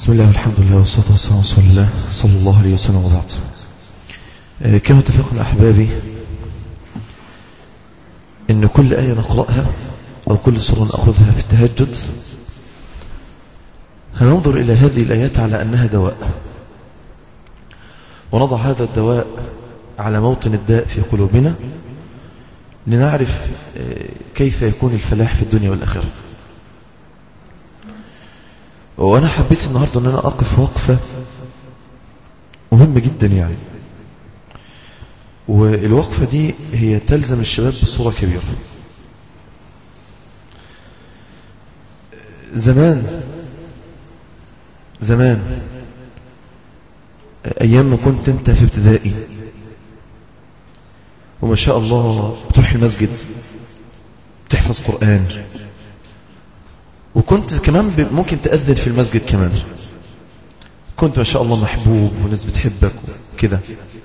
بسم الله والحمد لله والصلاة والسلام على رسول الله صلى الله عليه وسلم وبعد آه، كما اتفقنا أحبابي إن كل آية نقرأها أو كل سورة نأخذها في التهجد هننظر إلى هذه الآيات على أنها دواء ونضع هذا الدواء على موطن الداء في قلوبنا لنعرف آه، كيف يكون الفلاح في الدنيا والآخرة وأنا حبيت النهاردة أن أنا أقف وقفة مهمة جدا يعني والوقفة دي هي تلزم الشباب بصورة كبيرة زمان زمان أيام ما كنت أنت في ابتدائي وما شاء الله بتروح المسجد بتحفظ قرآن وكنت كمان ب- ممكن تأذن في المسجد كمان كنت ما شاء الله محبوب وناس بتحبك وكده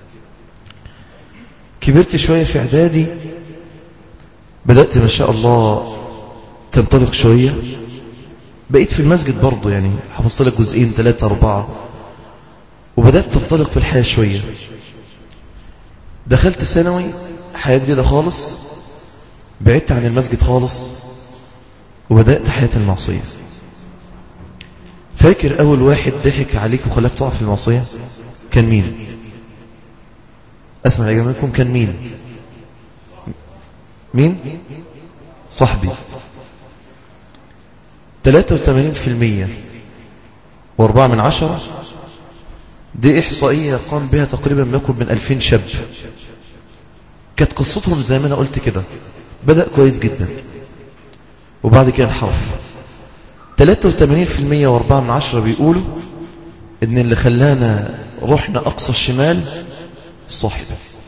كبرت شوية في إعدادي بدأت ما شاء الله تنطلق شوية بقيت في المسجد برضه يعني حفظت لك جزئين ثلاثة أربعة وبدأت تنطلق في الحياة شوية دخلت ثانوي حياة جديدة خالص بعدت عن المسجد خالص وبدأت حياة المعصية فاكر أول واحد ضحك عليك وخلاك تقع في المعصية كان مين أسمع يا جماعة منكم كان مين مين صاحبي 83% واربعة من عشرة دي إحصائية قام بها تقريبا ما يقرب من 2000 شاب كانت قصتهم زي ما أنا قلت كده بدأ كويس جدا وبعد كده انحرف 83% واربعة من عشرة بيقولوا ان اللي خلانا رحنا اقصى الشمال الصاحب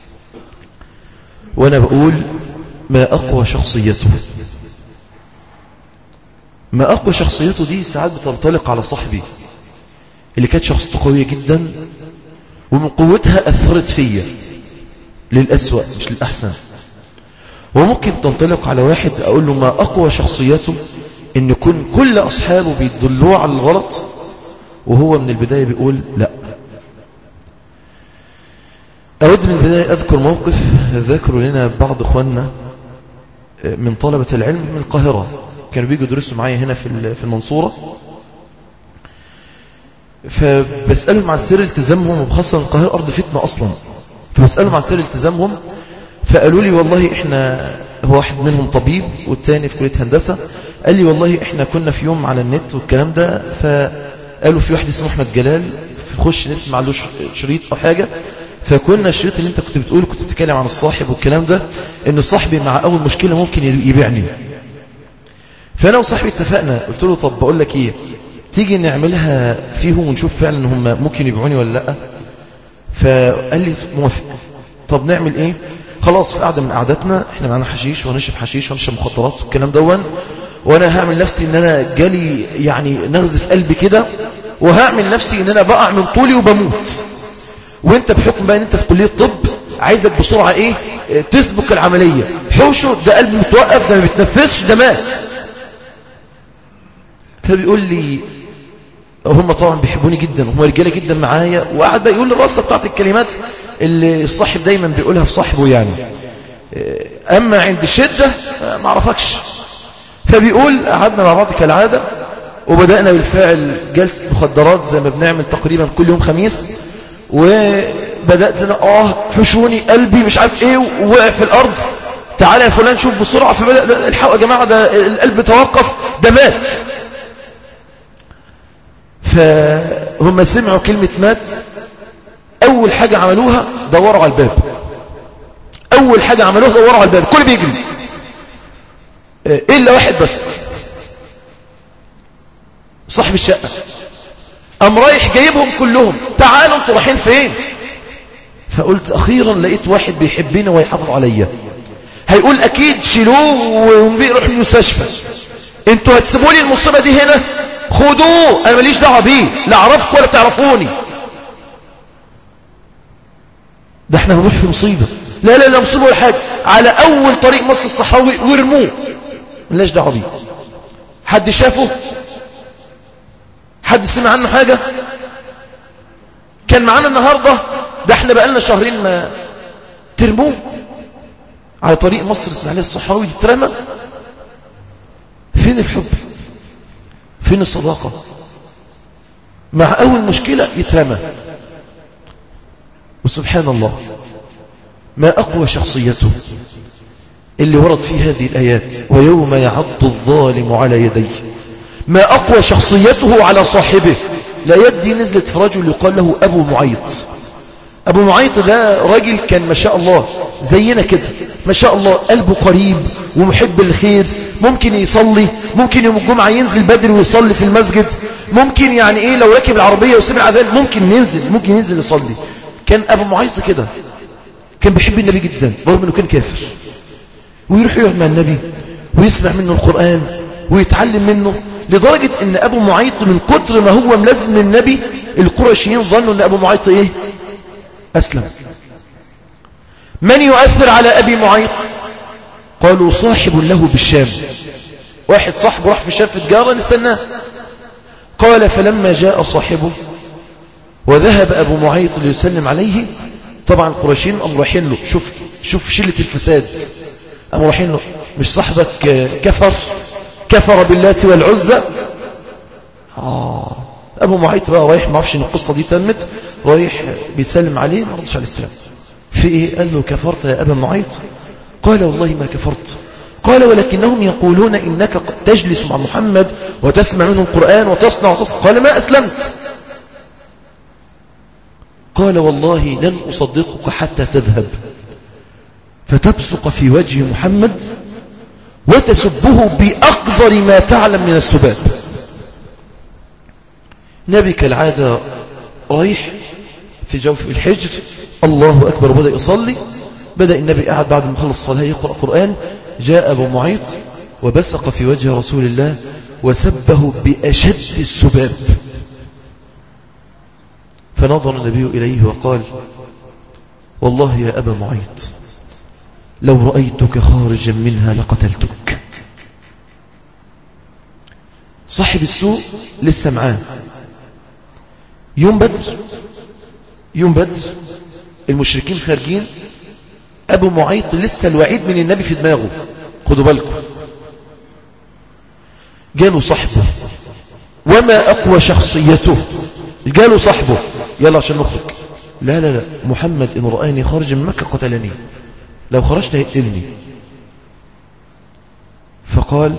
وانا بقول ما اقوى شخصيته ما اقوى شخصيته دي ساعات بتنطلق على صاحبي اللي كانت شخصيته قوية جدا ومن قوتها اثرت فيا للأسوأ مش للأحسن وممكن تنطلق على واحد أقول له ما أقوى شخصيته إن يكون كل أصحابه بيدلوه على الغلط وهو من البداية بيقول لا أود من البداية أذكر موقف ذكروا لنا بعض أخواننا من طلبة العلم من القاهرة كانوا بيجوا يدرسوا معايا هنا في في المنصورة فبسألهم عن سر التزامهم وبخاصة القاهرة أرض فتنة أصلا فبسألهم عن سر التزامهم فقالوا لي والله احنا هو واحد منهم طبيب والتاني في كلية هندسة قال لي والله احنا كنا في يوم على النت والكلام ده فقالوا في واحد اسمه احمد جلال نخش نسمع له شريط او حاجة فكنا الشريط اللي انت كنت بتقوله كنت بتتكلم عن الصاحب والكلام ده ان صاحبي مع اول مشكلة ممكن يبيعني فانا وصاحبي اتفقنا قلت له طب بقول لك ايه تيجي نعملها فيهم ونشوف فعلا ان هم ممكن يبيعوني ولا لا فقال لي موافق طب نعمل ايه خلاص في قعده من قعداتنا احنا معانا حشيش وهنشرب حشيش وهنشرب مخدرات والكلام دون وانا هعمل نفسي ان انا جالي يعني نغز في قلبي كده وهعمل نفسي ان انا بقع من طولي وبموت وانت بحكم بقى ان انت في كليه طب عايزك بسرعه ايه اه تسبق العمليه حوشه ده قلب متوقف ده ما بيتنفسش ده مات فبيقول لي هم طبعا بيحبوني جدا وهم رجاله جدا معايا وقعد بقى يقول الرصه بتاعت الكلمات اللي الصاحب دايما بيقولها في صاحبه يعني اما عند الشده ما اعرفكش فبيقول قعدنا مع بعض كالعاده وبدانا بالفعل جلسه مخدرات زي ما بنعمل تقريبا كل يوم خميس وبدات انا اه حشوني قلبي مش عارف ايه ووقع في الارض تعالى يا فلان شوف بسرعه فبدا الحقوا يا جماعه ده القلب توقف ده مات فهم سمعوا كلمة مات أول حاجة عملوها دوروا على الباب أول حاجة عملوها دوروا على الباب كل بيجري إلا واحد بس صاحب الشقة أم رايح جايبهم كلهم تعالوا انتوا رايحين فين فقلت أخيرا لقيت واحد بيحبني ويحافظ عليا هيقول أكيد شيلوه ويروح المستشفى انتوا هتسيبوا لي المصيبة دي هنا خدوه انا ماليش دعوه بيه لا اعرفكم ولا تعرفوني ده احنا هنروح في مصيبه لا لا لا مصيبه ولا حاجه على اول طريق مصر الصحراوي وارموه مالناش دعوه بيه حد شافه حد سمع عنه حاجة كان معانا النهاردة ده احنا بقالنا شهرين ما ترموه على طريق مصر اسماعيليه الصحراوي يترمى فين الحب فين الصداقة مع أول مشكلة يترمى وسبحان الله ما أقوى شخصيته اللي ورد فيه هذه الآيات ويوم يعض الظالم على يديه ما أقوى شخصيته على صاحبه لا يدي نزلت في رجل يقال له أبو معيط أبو معيط ده راجل كان ما شاء الله زينا كده ما شاء الله قلبه قريب ومحب الخير ممكن يصلي ممكن يوم الجمعة ينزل بدري ويصلي في المسجد ممكن يعني إيه لو ركب العربية وسمع أذان ممكن ينزل ممكن ينزل يصلي كان أبو معيط كده كان بيحب النبي جدا رغم أنه كان كافر ويروح يقعد مع النبي ويسمع منه القرآن ويتعلم منه لدرجة ان ابو معيط من كتر ما هو ملازم من النبي القرشيين ظنوا ان ابو معيط ايه اسلم من يؤثر على ابي معيط قالوا صاحب له بالشام واحد صاحبه راح في الشام في تجارة نستناه قال فلما جاء صاحبه وذهب ابو معيط ليسلم عليه طبعا القرشيين قاموا رايحين له شوف شوف شلة الفساد قاموا رايحين له مش صاحبك كفر كفر باللات والعزة آه أبو معيط بقى رايح ما عرفش إن القصة دي تمت رايح بيسلم عليه ما رضش عليه السلام في إيه قال له كفرت يا أبا معيط قال والله ما كفرت قال ولكنهم يقولون إنك تجلس مع محمد وتسمع منه القرآن وتصنع وتصنع قال ما أسلمت قال والله لن أصدقك حتى تذهب فتبصق في وجه محمد وتسبه بأقدر ما تعلم من السباب نبي كالعادة رايح في جوف الحجر الله أكبر بدأ يصلي بدأ النبي قاعد بعد ما خلص الصلاة يقرأ قرآن جاء أبو معيط وبسق في وجه رسول الله وسبه بأشد السباب فنظر النبي إليه وقال والله يا أبا معيط لو رأيتك خارجا منها لقتلتك صاحب السوء لسه معاه يوم بدر يوم بدر المشركين خارجين أبو معيط لسه الوعيد من النبي في دماغه خدوا بالكم جاله صاحبه وما أقوى شخصيته جاله صاحبه يلا عشان نخرج لا لا لا محمد إن رآني خارج من مكة قتلني لو خرجت هيقتلني فقال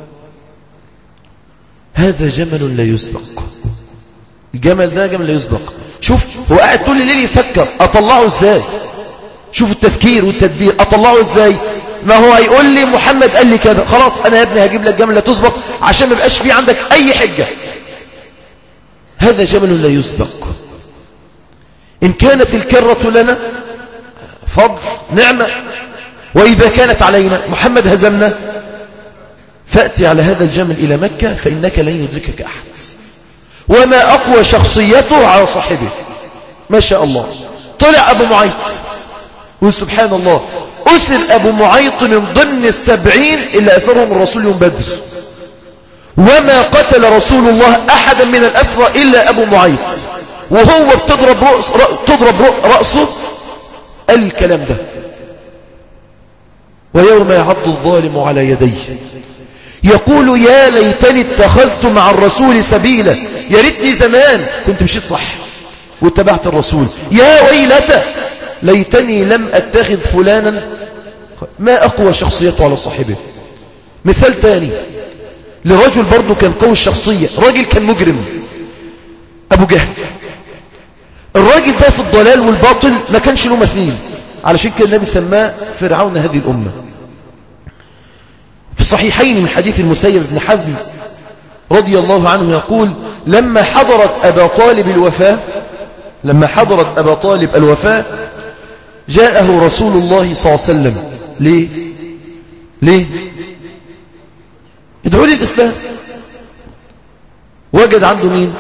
هذا جمل لا يسبق الجمل ده جمل لا يسبق شوف هو قاعد طول الليل يفكر أطلعه ازاي شوف التفكير والتدبير أطلعه ازاي ما هو هيقول لي محمد قال لي كذا خلاص أنا يا ابني هجيب لك جمل لا تسبق عشان ما يبقاش في عندك أي حجة هذا جمل لا يسبق إن كانت الكرة لنا فضل نعمة وإذا كانت علينا محمد هزمنا فأتي على هذا الجمل إلى مكة فإنك لن يدركك أحد وما أقوى شخصيته على صاحبه ما شاء الله طلع أبو معيط وسبحان الله أسر أبو معيط من ضمن السبعين اللي أسرهم الرسول يوم بدر وما قتل رسول الله أحدا من الأسرى إلا أبو معيط وهو بتضرب رأس تضرب رأسه الكلام ده ويوم يعض الظالم على يديه يقول يا ليتني اتخذت مع الرسول سبيلا يا ريتني زمان كنت مشيت صح واتبعت الرسول يا ويلته ليتني لم اتخذ فلانا ما أقوى شخصيته على صاحبه مثال تاني لرجل برضه كان قوي الشخصية راجل كان مجرم أبو جهل الراجل ده في الضلال والباطل ما كانش له مثيل علشان كده النبي سماه فرعون هذه الأمة في الصحيحين من حديث المسيب بن حزم رضي الله عنه يقول لما حضرت أبا طالب الوفاة لما حضرت أبا طالب الوفاة جاءه رسول الله صلى الله عليه وسلم ليه ليه ادعوا لي الإسلام وجد عنده مين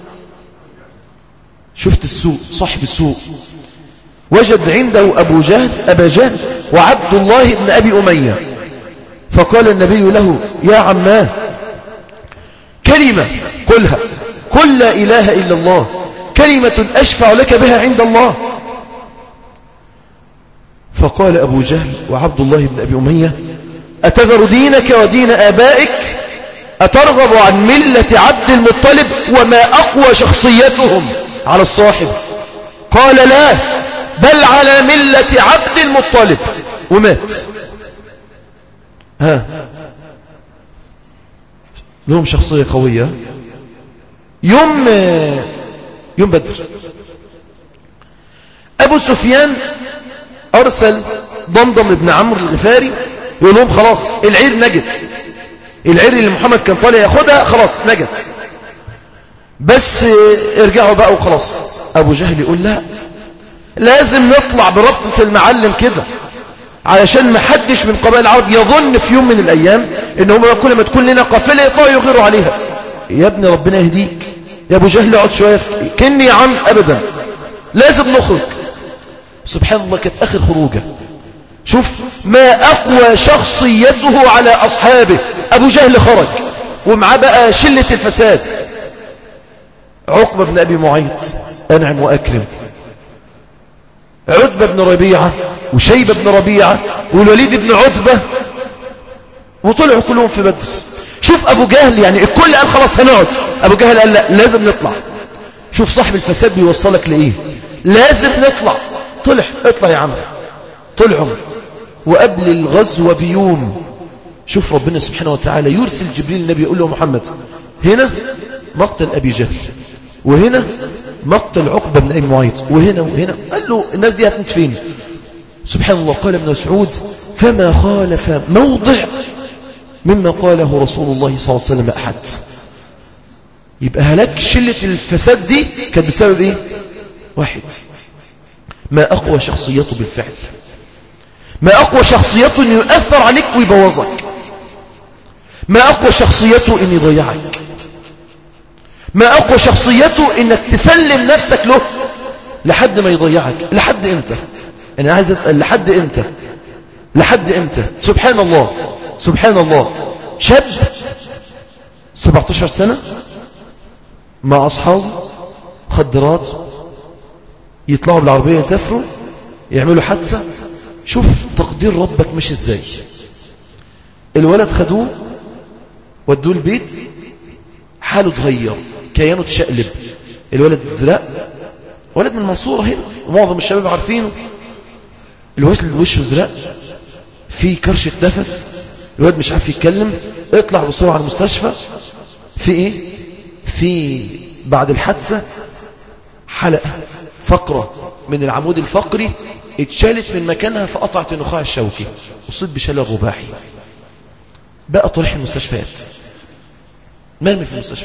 شفت السوء صاحب السوء وجد عنده أبو جهل أبا جهل وعبد الله بن أبي أمية فقال النبي له يا عماه كلمة قلها قل لا إله إلا الله كلمة أشفع لك بها عند الله فقال أبو جهل وعبد الله بن أبي أمية أتذر دينك ودين آبائك أترغب عن ملة عبد المطلب وما أقوى شخصيتهم على الصاحب قال لا بل على ملة عبد المطلب ومات ها لهم شخصية قوية يوم يوم بدر أبو سفيان أرسل ضمضم بن عمرو الغفاري يقول لهم خلاص العير نجت العير اللي محمد كان طالع ياخدها خلاص نجت بس ارجعوا بقى وخلاص أبو جهل يقول لا لازم نطلع بربطة المعلم كده علشان ما حدش من قبائل العرب يظن في يوم من الأيام إن هم كل ما تكون لنا قافلة يطلعوا يغيروا عليها يا ابني ربنا يهديك يا أبو جهل اقعد شوية كني يا عم أبدا لازم نخرج سبحان الله كانت آخر خروجه شوف ما أقوى شخصيته على أصحابه أبو جهل خرج ومعاه بقى شلة الفساد عقبة بن أبي معيط أنعم وأكرم عتبة بن ربيعة وشيبة بن ربيعة والوليد بن عتبة وطلعوا كلهم في بدر شوف أبو جهل يعني الكل قال خلاص هنقعد أبو جهل قال لا لازم نطلع شوف صاحب الفساد بيوصلك لإيه لازم نطلع طلع اطلع يا عم طلعوا وقبل الغزو بيوم شوف ربنا سبحانه وتعالى يرسل جبريل النبي يقول له محمد هنا مقتل أبي جهل وهنا مقتل عقبة بن أبي معيط وهنا وهنا قال له الناس دي هتموت فين سبحان الله قال ابن مسعود فما خالف موضع مما قاله رسول الله صلى الله عليه وسلم أحد يبقى هلاك شلة الفساد دي كانت بسبب ايه واحد ما أقوى شخصيته بالفعل ما أقوى شخصيته أنه يؤثر عليك ويبوظك ما أقوى شخصيته أن يضيعك ما أقوى شخصيته أنك تسلم نفسك له لحد ما يضيعك لحد إمتى أنا عايز أسأل لحد إمتى لحد إمتى سبحان الله سبحان الله شاب 17 سنة مع أصحابه خدرات يطلعوا بالعربية يسافروا يعملوا حادثة شوف تقدير ربك مش ازاي الولد خدوه ودوه البيت حاله اتغير كيانه تشقلب الولد زرق ولد من المنصورة هنا ومعظم الشباب عارفينه الولد وشه زرق في كرشة نفس الولد مش عارف يتكلم اطلع بسرعة على المستشفى في ايه في بعد الحادثة حلقة فقرة من العمود الفقري اتشالت من مكانها فقطعت النخاع الشوكي وصيب بشلل رباحي بقى طريح المستشفيات مرمي في المستشفى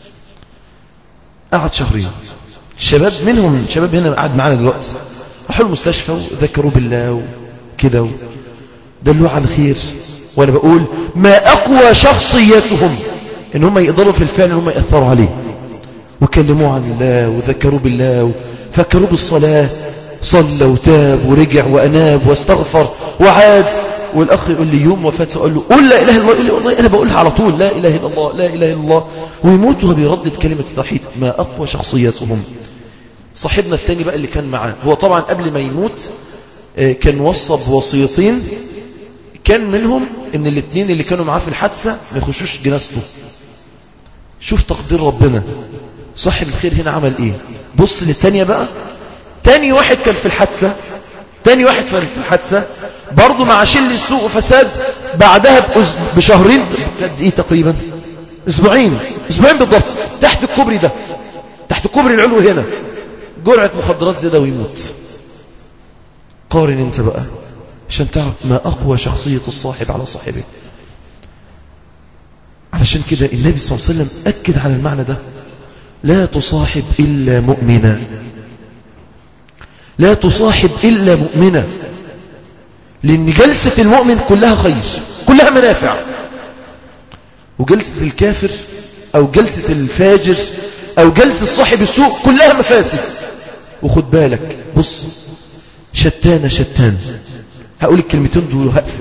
قعد شهرين الشباب منهم شباب هنا قاعد معانا دلوقتي راحوا المستشفى وذكروا بالله وكده دلوا على الخير وانا بقول ما اقوى شخصيتهم ان هم يقدروا في الفعل ان هم ياثروا عليه وكلموه عن الله وذكروا بالله فكروا بالصلاه صلى وتاب ورجع وأناب واستغفر وعاد والأخ يقول لي يوم وفاته أقول له قل لا إله إلا الله يقول لي والله أنا بقولها على طول لا إله إلا الله لا إله إلا الله ويموت وهو بيردد كلمة التوحيد ما أقوى شخصياتهم صاحبنا الثاني بقى اللي كان معاه هو طبعا قبل ما يموت كان وصى بوصيتين كان منهم ان الاثنين اللي كانوا معاه في الحادثة ما يخشوش جنازته شوف تقدير ربنا صاحب الخير هنا عمل ايه بص للثانية بقى تاني واحد كان في الحادثة تاني واحد كان في الحادثة برضه مع شل السوء وفساد بعدها بشهرين قد ايه تقريبا اسبوعين اسبوعين بالضبط تحت الكوبري ده تحت الكوبري العلو هنا جرعة مخدرات زي ده ويموت قارن انت بقى عشان تعرف ما أقوى شخصية الصاحب على صاحبه علشان كده النبي صلى الله عليه وسلم أكد على المعنى ده لا تصاحب إلا مؤمنا لا تصاحب إلا مؤمنا لأن جلسة المؤمن كلها خير كلها منافع وجلسة الكافر أو جلسة الفاجر أو جلسة صاحب السوء كلها مفاسد وخد بالك بص شتان شتان هقول الكلمتين دول وهقفل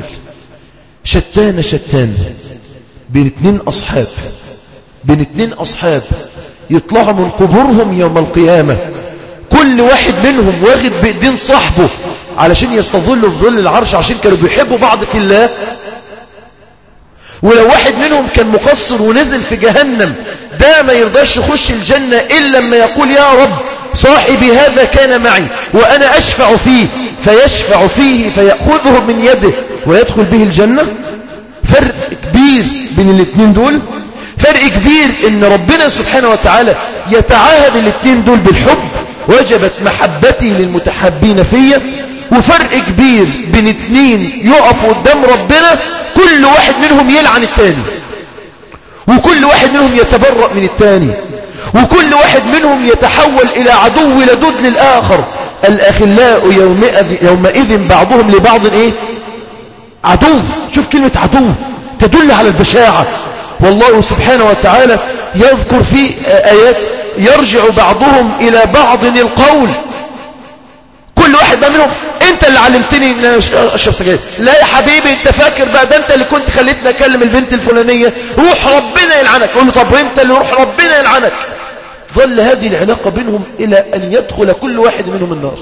شتان شتان بين اتنين أصحاب بين اتنين أصحاب يطلعوا من قبورهم يوم القيامة كل واحد منهم واخد بإيدين صاحبه علشان يستظلوا في ظل العرش عشان كانوا بيحبوا بعض في الله ولو واحد منهم كان مقصر ونزل في جهنم ده ما يرضاش يخش الجنة إلا لما يقول يا رب صاحبي هذا كان معي وأنا أشفع فيه فيشفع فيه فيأخذه من يده ويدخل به الجنة فرق كبير بين الاثنين دول فرق كبير ان ربنا سبحانه وتعالى يتعاهد الاثنين دول بالحب وجبت محبتي للمتحبين فيا وفرق كبير بين اثنين يقفوا قدام ربنا كل واحد منهم يلعن التاني وكل واحد منهم يتبرأ من التاني وكل واحد منهم يتحول إلى عدو لدود للآخر الأخلاء يومئذ, يومئذ بعضهم لبعض إيه؟ عدو شوف كلمة عدو تدل على البشاعة والله سبحانه وتعالى يذكر في آيات يرجع بعضهم إلى بعض القول كل واحد بقى منهم انت اللي علمتني ان اشرب سجاير لا يا حبيبي انت فاكر بقى ده انت اللي كنت خليتني اكلم البنت الفلانية روح ربنا يلعنك قول له طب انت اللي روح ربنا يلعنك ظل هذه العلاقة بينهم الى ان يدخل كل واحد منهم النار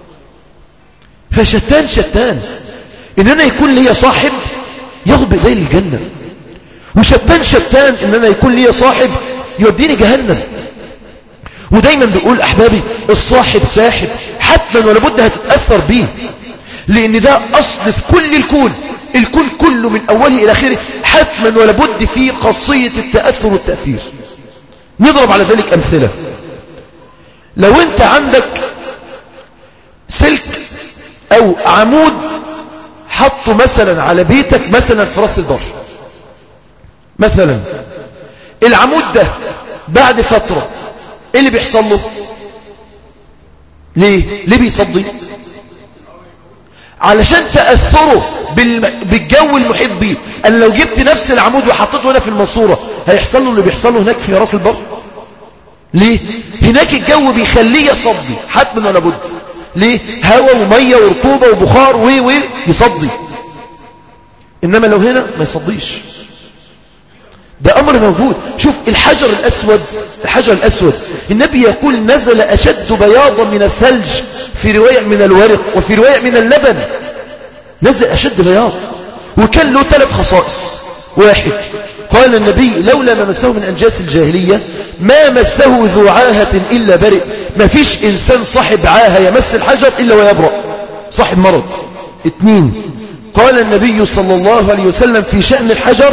فشتان شتان ان انا يكون لي صاحب ياخد بايدي للجنة وشتان شتان ان انا يكون لي صاحب يوديني جهنم ودايما بيقول أحبابي الصاحب ساحب حتما ولا بد هتتأثر بيه لأن ده أصل في كل الكون الكون كله من أوله إلى آخره حتما ولا بد فيه خاصية التأثر والتأثير نضرب على ذلك أمثلة لو أنت عندك سلك أو عمود حطه مثلا على بيتك مثلا في راس البر مثلا العمود ده بعد فترة ايه اللي بيحصل له ليه ليه بيصدي علشان تأثره بالجو المحيط بيه أن لو جبت نفس العمود وحطيته هنا في المنصورة هيحصل له اللي بيحصل له هناك في راس البر ليه هناك الجو بيخليه يصدي حتما ولا بد ليه هواء ومية ورطوبة وبخار و و يصدي إنما لو هنا ما يصديش ده أمر موجود شوف الحجر الأسود الحجر الأسود النبي يقول نزل أشد بياضا من الثلج في رواية من الورق وفي رواية من اللبن نزل أشد بياض وكان له ثلاث خصائص واحد قال النبي لولا ما مسه من أنجاس الجاهلية ما مسه ذو عاهة إلا برئ ما فيش إنسان صاحب عاهة يمس الحجر إلا ويبرأ صاحب مرض اثنين قال النبي صلى الله عليه وسلم في شأن الحجر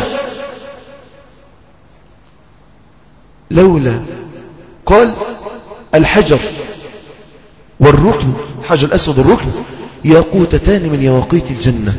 لولا قال الحجر والركن الحجر الأسود والركن ياقوتتان من يواقيت الجنة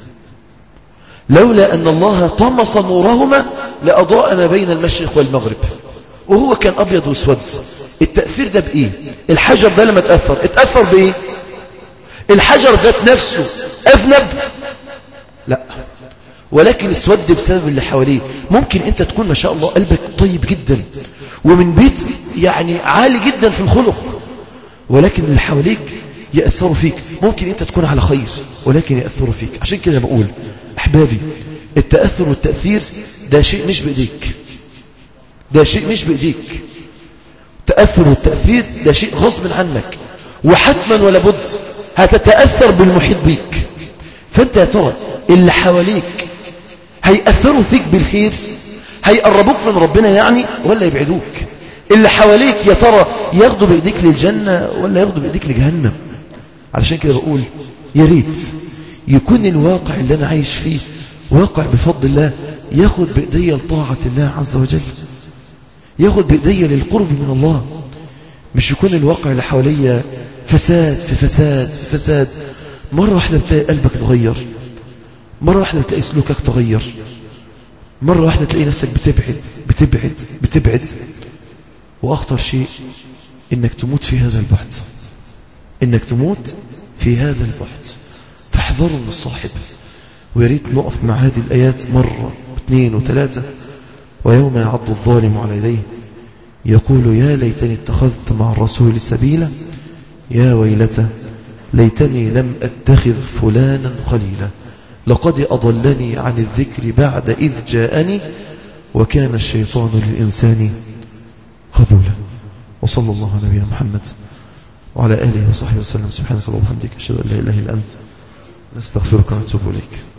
لولا أن الله طمس نورهما لأضاء ما بين المشرق والمغرب وهو كان أبيض واسود التأثير ده بإيه الحجر ده لما تأثر اتأثر بإيه الحجر ذات نفسه أذنب لا ولكن اسود بسبب اللي حواليه ممكن انت تكون ما شاء الله قلبك طيب جدا ومن بيت يعني عالي جدا في الخلق ولكن اللي حواليك يأثروا فيك ممكن انت تكون على خير ولكن يأثروا فيك عشان كده بقول احبابي التأثر والتأثير ده شيء مش بإيديك ده شيء مش بإيديك التأثر والتأثير ده شيء غصب عنك وحتما ولا بد هتتأثر بالمحيط بيك فانت يا ترى اللي حواليك هيأثروا فيك بالخير هيقربوك من ربنا يعني ولا يبعدوك اللي حواليك يا ترى ياخدوا بإيديك للجنة ولا ياخدوا بإيديك لجهنم علشان كده بقول يا ريت يكون الواقع اللي أنا عايش فيه واقع بفضل الله ياخد بإيدي لطاعة الله عز وجل ياخد بإيدي للقرب من الله مش يكون الواقع اللي حواليا فساد في فساد في فساد مرة واحدة بتلاقي قلبك تغير مرة واحدة بتلاقي سلوكك تغير مرة واحدة تلاقي نفسك بتبعد بتبعد بتبعد وأخطر شيء إنك تموت في هذا البعد إنك تموت في هذا البعد فاحذروا من الصاحب ويريد نقف مع هذه الآيات مرة واثنين وثلاثة ويوم يعض الظالم على يديه يقول يا ليتني اتخذت مع الرسول سبيلا يا ويلته ليتني لم أتخذ فلانا خليلا لقد أضلني عن الذكر بعد إذ جاءني وكان الشيطان للإنسان خذولة وصلى الله على نبينا محمد وعلى آله وصحبه وسلم سبحانك اللهم وبحمدك أشهد أن لا إله إلا أنت نستغفرك ونتوب إليك